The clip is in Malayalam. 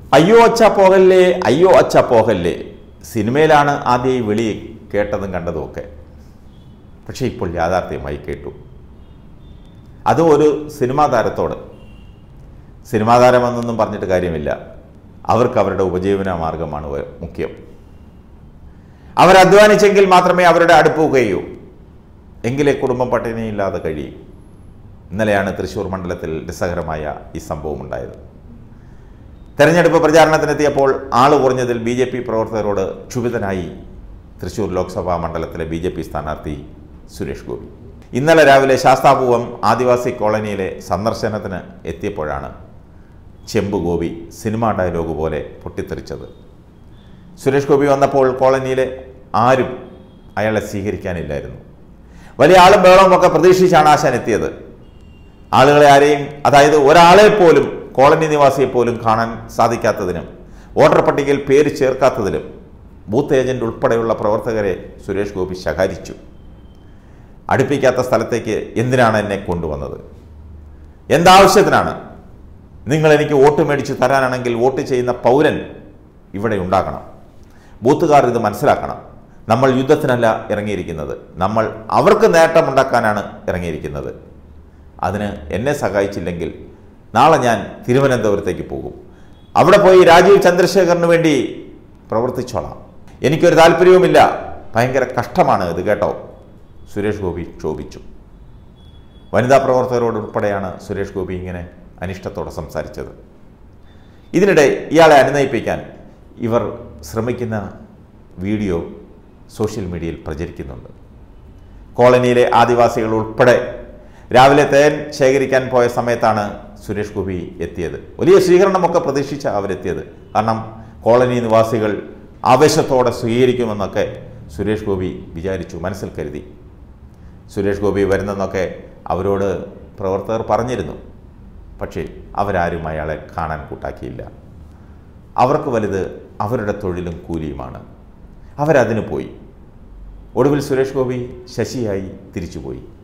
അയ്യോ അച്ഛ പോകല്ലേ അയ്യോ അച്ഛ പോകല്ലേ സിനിമയിലാണ് ആദ്യം ഈ വിളി കേട്ടതും കണ്ടതും ഒക്കെ പക്ഷേ ഇപ്പോൾ യാഥാർത്ഥ്യമായി കേട്ടു അതും ഒരു സിനിമാ താരത്തോട് സിനിമാ താരമെന്നൊന്നും പറഞ്ഞിട്ട് കാര്യമില്ല അവർക്ക് അവരുടെ ഉപജീവന മാർഗമാണ് വ- മുഖ്യം അവരധ്വാനിച്ചെങ്കിൽ മാത്രമേ അവരുടെ അടുപ്പ് കഴിയൂ എങ്കിലേ കുടുംബം പട്ടിണിയില്ലാതെ കഴിയും ഇന്നലെയാണ് തൃശ്ശൂർ മണ്ഡലത്തിൽ രസകരമായ ഈ സംഭവം ഉണ്ടായത് തെരഞ്ഞെടുപ്പ് പ്രചാരണത്തിനെത്തിയപ്പോൾ ആള് കുറഞ്ഞതിൽ ബി ജെ പി പ്രവർത്തകരോട് ക്ഷുഭിതനായി തൃശ്ശൂർ ലോക്സഭാ മണ്ഡലത്തിലെ ബി ജെ പി സ്ഥാനാർത്ഥി സുരേഷ് ഗോപി ഇന്നലെ രാവിലെ ശാസ്താപൂവം ആദിവാസി കോളനിയിലെ സന്ദർശനത്തിന് എത്തിയപ്പോഴാണ് ചെമ്പ് ഗോപി സിനിമാ ഡയലോഗ് പോലെ പൊട്ടിത്തെറിച്ചത് സുരേഷ് ഗോപി വന്നപ്പോൾ കോളനിയിലെ ആരും അയാളെ സ്വീകരിക്കാനില്ലായിരുന്നു വലിയ ആളും ബഹളവും ഒക്കെ പ്രതീക്ഷിച്ചാണ് ആശാൻ എത്തിയത് ആളുകളെ ആരെയും അതായത് ഒരാളെ പോലും കോളനി നിവാസിയെ പോലും കാണാൻ സാധിക്കാത്തതിനും വോട്ടർ പട്ടികയിൽ പേര് ചേർക്കാത്തതിലും ബൂത്ത് ഏജന്റ് ഉൾപ്പെടെയുള്ള പ്രവർത്തകരെ സുരേഷ് ഗോപി ശകാരിച്ചു അടുപ്പിക്കാത്ത സ്ഥലത്തേക്ക് എന്തിനാണ് എന്നെ കൊണ്ടുവന്നത് എന്താവശ്യത്തിനാണ് നിങ്ങൾ എനിക്ക് വോട്ട് മേടിച്ച് തരാനാണെങ്കിൽ വോട്ട് ചെയ്യുന്ന പൗരൻ ഇവിടെ ഉണ്ടാകണം ബൂത്തുകാർ ഇത് മനസ്സിലാക്കണം നമ്മൾ യുദ്ധത്തിനല്ല ഇറങ്ങിയിരിക്കുന്നത് നമ്മൾ അവർക്ക് നേട്ടമുണ്ടാക്കാനാണ് ഇറങ്ങിയിരിക്കുന്നത് അതിന് എന്നെ സഹായിച്ചില്ലെങ്കിൽ നാളെ ഞാൻ തിരുവനന്തപുരത്തേക്ക് പോകും അവിടെ പോയി രാജീവ് ചന്ദ്രശേഖറിന് വേണ്ടി പ്രവർത്തിച്ചോളാം എനിക്കൊരു താല്പര്യവുമില്ല ഭയങ്കര കഷ്ടമാണ് ഇത് കേട്ടോ സുരേഷ് ഗോപി ക്ഷോഭിച്ചു വനിതാ പ്രവർത്തകരോട് ഉൾപ്പെടെയാണ് സുരേഷ് ഗോപി ഇങ്ങനെ അനിഷ്ടത്തോടെ സംസാരിച്ചത് ഇതിനിടെ ഇയാളെ അനുനയിപ്പിക്കാൻ ഇവർ ശ്രമിക്കുന്ന വീഡിയോ സോഷ്യൽ മീഡിയയിൽ പ്രചരിക്കുന്നുണ്ട് കോളനിയിലെ ആദിവാസികൾ ഉൾപ്പെടെ രാവിലെ തേൻ ശേഖരിക്കാൻ പോയ സമയത്താണ് സുരേഷ് ഗോപി എത്തിയത് വലിയ സ്വീകരണമൊക്കെ പ്രതീക്ഷിച്ച അവരെത്തിയത് കാരണം കോളനി നിവാസികൾ ആവേശത്തോടെ സ്വീകരിക്കുമെന്നൊക്കെ സുരേഷ് ഗോപി വിചാരിച്ചു മനസ്സിൽ കരുതി സുരേഷ് ഗോപി വരുന്നെന്നൊക്കെ അവരോട് പ്രവർത്തകർ പറഞ്ഞിരുന്നു പക്ഷേ അവരാരും അയാളെ കാണാൻ കൂട്ടാക്കിയില്ല അവർക്ക് വലുത് അവരുടെ തൊഴിലും കൂലിയുമാണ് അവരതിന് പോയി ഒടുവിൽ സുരേഷ് ഗോപി ശശിയായി തിരിച്ചുപോയി